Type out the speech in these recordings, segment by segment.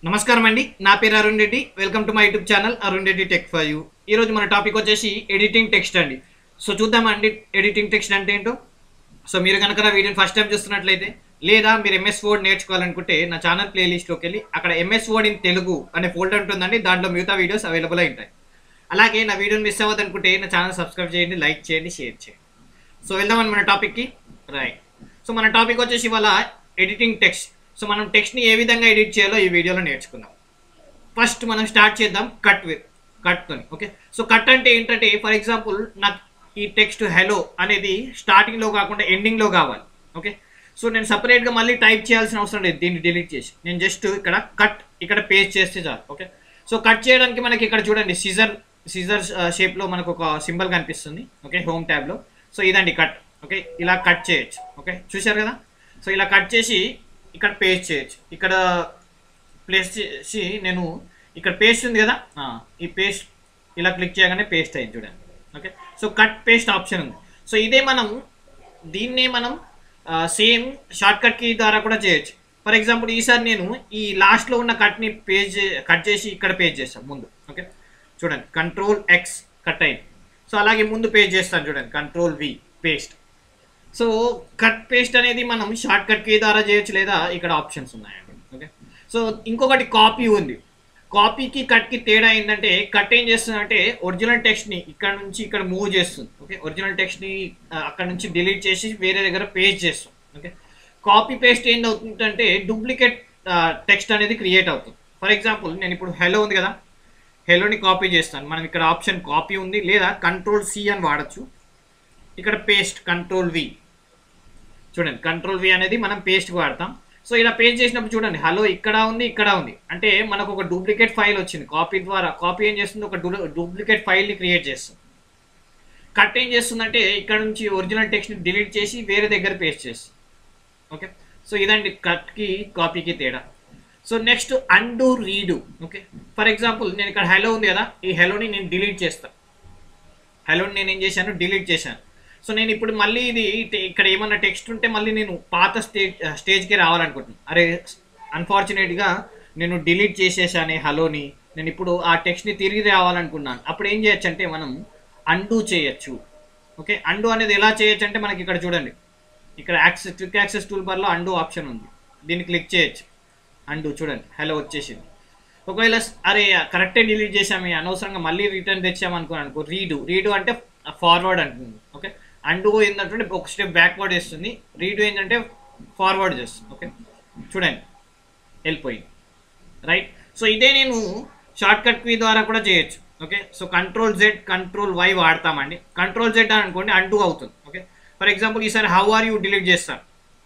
నమస్కారం అండి నా పేరు Arun Reddy welcome to my YouTube channel Arun Reddy tech for you ఈరోజు మన టాపిక్ వచ్చేసి ఎడిటింగ్ టెక్స్ట్ అండి సో చూద్దామండి ఎడిటింగ్ టెక్స్ట్ అంటే ఏంటో సో మీరు కనుక నా వీడియోని ఫస్ట్ టైం చూస్తున్నట్లయితే లేదా మీరు ఎంఎస్ వర్డ్ నేర్చుకోవాలనుకుంటే నా ఛానల్ ప్లేలిస్ట్లోకి వెళ్ళి అక్కడ ఎంఎస్ వర్డ్ ఇన్ తెలుగు అనే ఫోల్డర్ ఉంటుందండి దాంట్లో మిగతా వీడియోస్ అవైలబుల్ అయి ఉంటాయి అలాగే నా వీడియోని మిస్ అవ్వదనుకుంటే నా ఛానల్ సబ్స్క్రైబ్ చేయండి లైక్ చేయండి షేర్ చేయండి సో వెళ్దామని మన టాపిక్కి రైట్ సో మన టాపిక్ వచ్చేసి ఇవాళ ఎడిటింగ్ టెక్స్ట్ సో మనం టెక్స్ట్ని ఏ విధంగా ఎడిట్ చేయాలో ఈ వీడియోలో నేర్చుకుందాం ఫస్ట్ మనం స్టార్ట్ చేద్దాం కట్ విత్ కట్తో ఓకే సో కట్ అంటే ఏంటంటే ఫర్ ఎగ్జాంపుల్ నాకు ఈ టెక్స్ట్ హెలో అనేది స్టార్టింగ్లో కాకుండా ఎండింగ్లో కావాలి ఓకే సో నేను సపరేట్గా మళ్ళీ టైప్ చేయాల్సిన అవసరం లేదు దీన్ని డిలీట్ చేసి నేను జస్ట్ ఇక్కడ కట్ ఇక్కడ పేస్ట్ చేస్తే చాలు ఓకే సో కట్ చేయడానికి మనకి ఇక్కడ చూడండి సిజర్ సిజర్ షేప్లో మనకు ఒక సింబల్ కనిపిస్తుంది ఓకే హోమ్ ట్యాబ్లో సో ఇదండి కట్ ఓకే ఇలా కట్ చేయొచ్చు ఓకే చూశారు కదా సో ఇలా కట్ చేసి ఇక్కడ పేస్ట్ చేయొచ్చు ఇక్కడ ప్లేస్ చేసి నేను ఇక్కడ పేస్ట్ ఉంది కదా ఆ, ఈ పేస్ట్ ఇలా క్లిక్ చేయగానే పేస్ట్ అయింది చూడండి okay so cut paste option ఉంది సో ఇదే మనం దీన్నే మనం సేమ్ షార్ట్ కట్ కీ ద్వారా కూడా చేయొచ్చు ఫర్ ఎగ్జాంపుల్ ఈసారి నేను ఈ లాస్ట్లో ఉన్న కట్ని పేజ్ కట్ చేసి ఇక్కడ పేజ్ చేస్తాను ముందు ఓకే చూడండి కంట్రోల్ ఎక్స్ కట్ అయింది సో అలాగే ముందు పేజ్ చేస్తాను చూడండి control V paste so cut paste అనేది మనం షార్ట్ కట్ కీ ద్వారా చేయొచ్చు లేదా ఇక్కడ ఆప్షన్స్ ఉన్నాయండి ఓకే సో ఇంకొకటి కాపీ ఉంది కాపీకి కట్కి తేడా ఏంటంటే కట్ ఏం చేస్తుందంటే ఒరిజినల్ టెక్స్ట్ని ఇక్కడ నుంచి ఇక్కడ మూవ్ చేస్తుంది ఓకే ఒరిజినల్ టెక్స్ట్ని అక్కడ నుంచి డిలీట్ చేసి వేరే దగ్గర పేస్ట్ చేస్తుంది ఓకే కాపీ పేస్ట్ ఏం అవుతుందంటే డూప్లికేట్ టెక్స్ట్ అనేది క్రియేట్ అవుతుంది ఫర్ ఎగ్జాంపుల్ నేను ఇప్పుడు హెలో ఉంది కదా హెలోని కాపీ చేస్తాను మనం ఇక్కడ ఆప్షన్ కాపీ ఉంది లేదా కంట్రోల్ సి అని వాడచ్చు ఇక్కడ పేస్ట్ కంట్రోల్ వి చూడండి కంట్రోల్ వి అనేది మనం పేస్ట్ వాడతాం సో ఇలా పేస్ట్ చేసినప్పుడు చూడండి హలో ఇక్కడ ఉంది ఇక్కడ ఉంది అంటే మనకు ఒక డూప్లికేట్ ఫైల్ వచ్చింది కాపీ ద్వారా కాపీ ఏం చేస్తుంది ఒక డూప్లికేట్ ఫైల్ని క్రియేట్ చేస్తుంది కట్ ఏం చేస్తుందంటే ఇక్కడ నుంచి ఒరిజినల్ టెక్స్ట్ని డిలీట్ చేసి వేరే దగ్గర పేస్ట్ చేస్తుంది ఓకే సో ఇదండి కట్కి కాపీకి తేడా so next undo redo okay for example నేను ఇక్కడ హలో ఉంది కదా ఈ హలోని నేను డిలీట్ చేస్తాను హలోని నేను ఏం చేశాను డిలీట్ చేశాను సో నేను ఇప్పుడు మళ్ళీ ఇది టే- ఇక్కడ ఏమన్నా టెక్స్ట్ ఉంటే మళ్ళీ నేను పాత స్టేజ్ స్టేజ్కి రావాలనుకుంటున్నాను అరే అన్ఫార్చునేట్గా నేను డిలీట్ చేసేసానే హలోని నేను ఇప్పుడు ఆ టెక్స్ట్ని తిరిగి రావాలనుకున్నాను అప్పుడు ఏం చేయొచ్చు అంటే మనం అండూ చేయొచ్చు ఓకే అండు అనేది ఎలా చేయొచ్చు అంటే మనకి ఇక్కడ చూడండి ఇక్కడ యాక్సెస్ క్విక్ యాక్సెస్ టూల్ బార్లో అండు ఆప్షన్ ఉంది దీన్ని క్లిక్ చేయొచ్చు అండు చూడండి హలో వచ్చేసింది ఒకవేళ స్- అరే కరెక్టే డిలీట్ చేసాము అనవసరంగా మళ్ళీ రిటర్న్ తెచ్చాము అనుకున్నాను అనుకో రీడు రీడు అంటే ఫార్వర్డ్ అంటుంది ఓకే అండు ఏంటంటే ఒక స్టెప్ బ్యాక్వర్డ్ వేస్తుంది రీడు ఏంటంటే ఫార్వర్డ్ చేస్తుంది ఓకే చూడండి వెళ్ళిపోయింది రైట్ సో ఇదే నేను షార్ట్ కట్ కీ ద్వారా కూడా చేయొచ్చు okay so control Z control Y వాడతామండి కంట్రోల్ జెడ్ అని అనుకోండి అంటూ అవుతుంది ఓకే ఫర్ ఎగ్జాంపుల్ ఈసారి హౌ ఆర్ యూ డిలీట్ చేస్తాను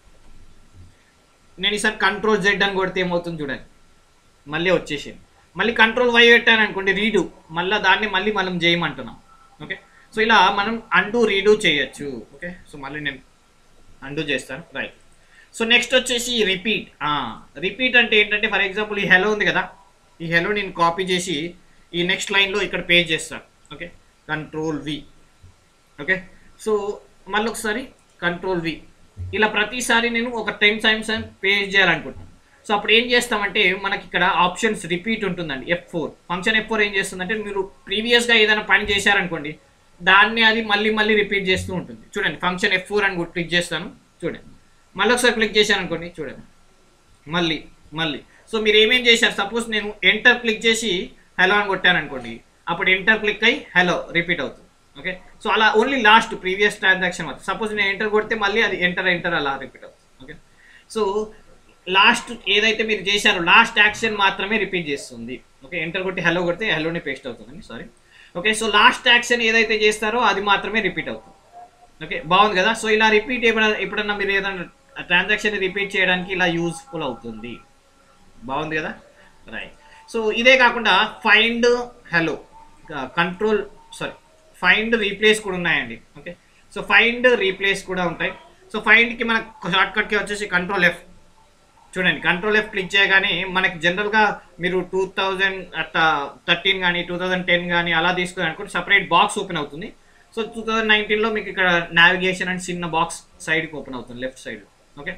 నేను ఈసారి కంట్రోల్ జెడ్ అని కొడితే ఏమవుతుంది చూడండి మళ్ళీ వచ్చేసింది మళ్ళీ కంట్రోల్ వై పెట్టాను అనుకోండి రీడు మళ్ళీ దాన్ని మళ్ళీ మనం చేయమంటున్నాం ఓకే సో ఇలా మనం అండు రీడు చేయొచ్చు ఓకే సో మళ్ళీ నేను అండు చేస్తాను రైట్ సో నెక్స్ట్ వచ్చేసి రిపీట్ రిపీట్ అంటే ఏంటంటే ఫర్ ఎగ్జాంపుల్ ఈ హెలో ఉంది కదా ఈ హెలో నేను కాపీ చేసి ఈ నెక్స్ట్ లైన్లో ఇక్కడ పేజ్ చేస్తాను okay control V okay so మళ్ళీ ఒకసారి కంట్రోల్ వి ఇలా ప్రతిసారి నేను ఒక టెన్ టైమ్స్ పేజ్ చేయాలనుకుంటున్నాను సో అప్పుడు ఏం చేస్తామంటే మనకి ఇక్కడ ఆప్షన్స్ రిపీట్ ఉంటుందండి F four function F four ఏం చేస్తుందంటే మీరు ప్రీవియస్గా ఏదైనా పని చేశారనుకోండి దాన్ని అది మళ్ళీ మళ్ళీ రిపీట్ చేస్తూ ఉంటుంది చూడండి ఫంక్షన్ ఎఫ్ ఫోర్ అని క్లిక్ చేస్తాను చూడండి మళ్ళీ ఒకసారి క్లిక్ చేశాను అనుకోండి చూడండి మళ్ళీ మళ్ళీ సో మీరు ఏమేం చేశారు సపోజ్ నేను ఎంటర్ క్లిక్ చేసి హలో అని కొట్టాను అనుకోండి అప్పుడు ఎంటర్ క్లిక్ అయ్యి హలో రిపీట్ అవుతుంది ఓకే సో అలా ఓన్లీ లాస్ట్ ప్రీవియస్ ట్రాన్సాక్షన్ మాత్రం సపోజ్ నేను ఎంటర్ కొడితే మళ్ళీ అది ఎంటర్ ఎంటర్ అలా రిపీట్ అవుతుంది ఓకే సో లాస్ట్ ఏదైతే మీరు చేశారో లాస్ట్ యాక్షన్ మాత్రమే రిపీట్ చేస్తుంది ఓకే ఎంటర్ కొట్టి హలో కొడితే హలోనే పేస్ట్ అవుతుందండి sorry okay so last action ఏదైతే చేస్తారో అది మాత్రమే రిపీట్ అవుతుంది ఓకే బాగుంది కదా సో ఇలా రిపీట్ ఎప్పుడన్నా ఎప్పుడన్నా మీరు ఏదైనా ట్రాన్సాక్షన్ రిపీట్ చేయడానికి ఇలా యూస్ఫుల్ అవుతుంది బాగుంది కదా రైట్ సో ఇదే కాకుండా find hello control sorry find replace కూడా ఉన్నాయండి ఓకే సో ఫైండ్ రీప్లేస్ కూడా ఉంటాయి సో ఫైండ్కి మనకు షార్ట్ కట్కి వచ్చేసి కంట్రోల్ ఎఫ్ చూడండి కంట్రోల్ ఎఫ్ క్లిక్ చేయగానే మనకి జనరల్గా మీరు టూ థౌజండ్ అట్లా థర్టీన్ కానీ టూ థౌజండ్ టెన్ కానీ అలా తీసుకుని అనుకోండి సపరేట్ బాక్స్ ఓపెన్ అవుతుంది సో టూ థౌజండ్ నైన్టీన్లో మీకు ఇక్కడ నావిగేషన్ అండ్ చిన్న బాక్స్ సైడ్కి ఓపెన్ అవుతుంది లెఫ్ట్ సైడ్ ఓకే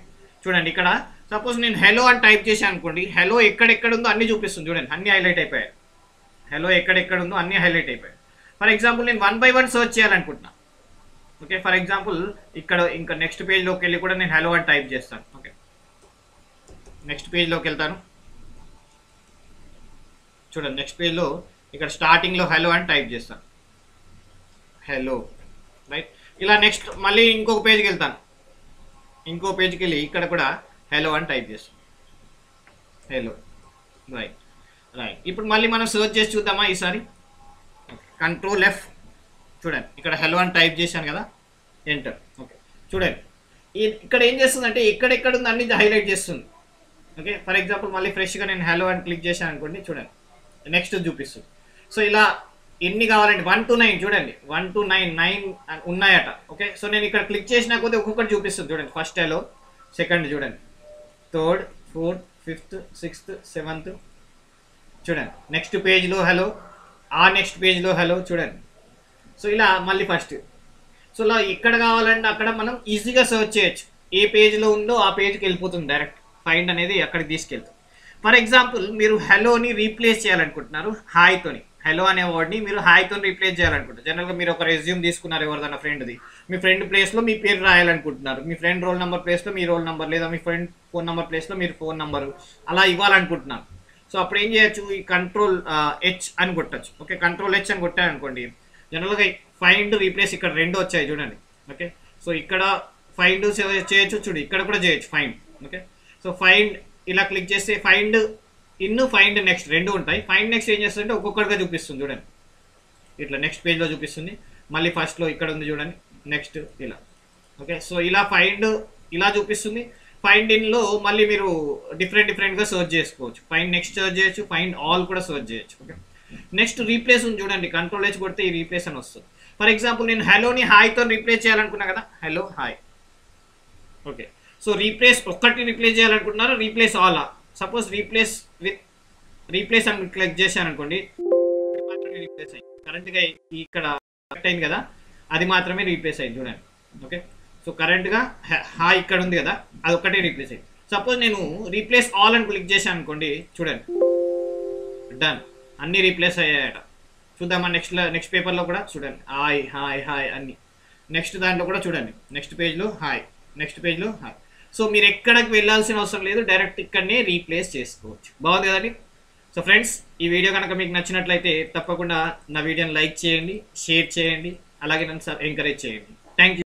చూడండి ఇక్కడ సపోజ్ నేను హెలో అని టైప్ చేశాను అనుకోండి హెలో ఎక్కడెక్కడ ఉందో అన్ని చూపిస్తుంది చూడండి అన్ని హైలైట్ అయిపోయాయి హెలో ఎక్కడెక్కడ ఉందో అన్ని హైలైట్ అయిపోయాయి ఫర్ ఎగ్జాంపుల్ నేను వన్ బై వన్ సర్చ్ చేయాలనుకుంటున్నా ఓకే ఫర్ ఎగ్జాంపుల్ ఇక్కడ ఇంకా నెక్స్ట్ పేజ్లోకి వెళ్ళి కూడా నేను హెలో అని టైప్ చేస్తాను ఓకే నెక్స్ట్ పేజ్లోకి వెళ్తాను చూడండి నెక్స్ట్ పేజ్లో ఇక్కడ స్టార్టింగ్లో హెలో అని టైప్ చేస్తాను హెలో రైట్ ఇలా నెక్స్ట్ మళ్ళీ ఇంకొక పేజ్కి వెళ్తాను ఇంకో పేజ్కి వెళ్ళి ఇక్కడ కూడా హెలో అని టైప్ చేస్తాం హెలో రైట్ రైట్ ఇప్పుడు మళ్ళీ మనం సర్చ్ చేసి చూద్దామా ఈసారి కంట్రోల్ ఎఫ్ చూడండి ఇక్కడ హెలో అని టైప్ చేశాను కదా ఎంటర్ ఓకే చూడండి ఈ- ఇక్కడ ఏం చేస్తుంది అంటే ఎక్కడెక్కడ ఉంది అన్ని హైలైట్ చేస్తుంది ఓకే ఫర్ ఎగ్జాంపుల్ మళ్ళీ ఫ్రెష్గా నేను హెలో అని క్లిక్ చేశాను అనుకోండి చూడండి నెక్స్ట్ చూపిస్తుంది సో ఇలా ఎన్ని కావాలంటే వన్ టు నైన్ చూడండి వన్ టు నైన్ నైన్ ఉన్నాయట ఓకే సో నేను ఇక్కడ క్లిక్ చేసినా కొద్ది ఒక్కొక్కటి చూపిస్తుంది చూడండి ఫస్ట్ హెలో సెకండ్ చూడండి third fourth fifth sixth seventh చూడండి నెక్స్ట్ పేజ్లో హలో ఆ నెక్స్ట్ పేజ్లో హలో చూడండి సో ఇలా మళ్ళీ ఫస్ట్ సో ఇలా ఎక్కడ కావాలంటే అక్కడ మనం ఈజీగా సర్చ్ చేయొచ్చు ఏ పేజ్లో ఉందో ఆ పేజ్కి వెళ్ళిపోతుంది డైరెక్ట్ ఫైండ్ అనేది అక్కడికి తీసుకెళ్తాం ఫర్ ఎగ్జాంపుల్ మీరు హలోని రీప్లేస్ చేయాలనుకుంటున్నారు హాయ్తోని హలో అనే వర్డ్ని మీరు హాయ్తో రీప్లేస్ చేయాలనుకుంటారు జనరల్గా మీరు ఒక రెజ్యూమ్ తీసుకున్నారు ఎవరిదైనా ఫ్రెండ్ది మీ ఫ్రెండ్ ప్లేస్లో మీ పేరు రాయాలనుకుంటున్నారు మీ ఫ్రెండ్ రోల్ నెంబర్ ప్లేస్లో మీ రోల్ నెంబర్ లేదా మీ ఫ్రెండ్ ఫోన్ నెంబర్ ప్లేస్లో మీరు ఫోన్ నెంబర్ అలా ఇవ్వాలనుకుంటున్నారు సో అప్పుడు ఏం చేయొచ్చు ఈ కంట్రోల్ హెచ్ అని కొట్టచ్చు ఓకే కంట్రోల్ హెచ్ అని కొట్టారనుకోండి జనరల్గా ఫైండ్ రీప్లేస్ ఇక్కడ రెండు వచ్చాయి చూడండి ఓకే సో ఇక్కడ ఫైండ్ చేయొచ్చు చూడు ఇక్కడ కూడా చేయొచ్చు ఫైండ్ ఓకే సో ఫైండ్ ఇలా క్లిక్ చేస్తే ఫైండ్ ఇన్ ఫైండ్ నెక్స్ట్ రెండు ఉంటాయి ఫైండ్ నెక్స్ట్ ఏం చేస్తుందంటే ఒక్కొక్కటిగా చూపిస్తుంది చూడండి ఇట్లా నెక్స్ట్ పేజ్లో చూపిస్తుంది మళ్ళీ ఫస్ట్లో ఇక్కడ ఉంది చూడండి నెక్స్ట్ ఇలా ఓకే సో ఇలా ఫైండ్ ఇలా చూపిస్తుంది ఫైండ్ ఇన్లో మళ్ళీ మీరు డిఫరెంట్ డిఫరెంట్గా సర్చ్ చేసుకోవచ్చు ఫైండ్ నెక్స్ట్ సర్చ్ చేయొచ్చు ఫైండ్ ఆల్ కూడా సర్చ్ చేయొచ్చు ఓకే నెక్స్ట్ రీప్లేస్ ఉంది చూడండి కంట్రోల్ హెచ్ కొడితే ఈ రీప్లేస్ అని వస్తుంది ఫర్ ఎగ్జాంపుల్ నేను హలోని హాయ్తో రీప్లేస్ చేయాలనుకున్నా కదా hello hi okay so replace ఒక్కటి రీప్లేస్ చేయాలనుకుంటున్నారు replace all suppose replace with replace అని క్లిక్ చేశాను అనుకోండి మాత్రమే రీప్లేస్ అయింది కరెంట్గా ఇక్కడ కరెక్ట్ అయింది కదా అది మాత్రమే రీప్లేస్ అయింది చూడండి ఓకే సో కరెంట్గా హా ఇక్కడ ఉంది కదా అది ఒక్కటే రీప్లేస్ అయింది సపోజ్ నేను రీప్లేస్ ఆల్ అని క్లిక్ చేశాను అనుకోండి చూడండి డన్ అన్ని రీప్లేస్ అయ్యాయట చూద్దామా నెక్స్ట్ నెక్స్ట్ పేపర్లో కూడా చూడండి హాయ్ హాయ్ హాయ్ అన్ని నెక్స్ట్ దాంట్లో కూడా చూడండి నెక్స్ట్ పేజ్లో హాయ్ నెక్స్ట్ పేజ్లో హాయ్ సో మీరు ఎక్కడికి వెళ్ళాల్సిన అవసరం లేదు డైరెక్ట్ ఇక్కడనే రీప్లేస్ చేసుకోవచ్చు బాగుంది కదండి సో ఫ్రెండ్స్ ఈ వీడియో కనుక మీకు నచ్చినట్లయితే తప్పకుండా నా వీడియోని లైక్ చేయండి షేర్ చేయండి అలాగే నన్ను ఎంకరేజ్ చేయండి థ్యాంక్ యూ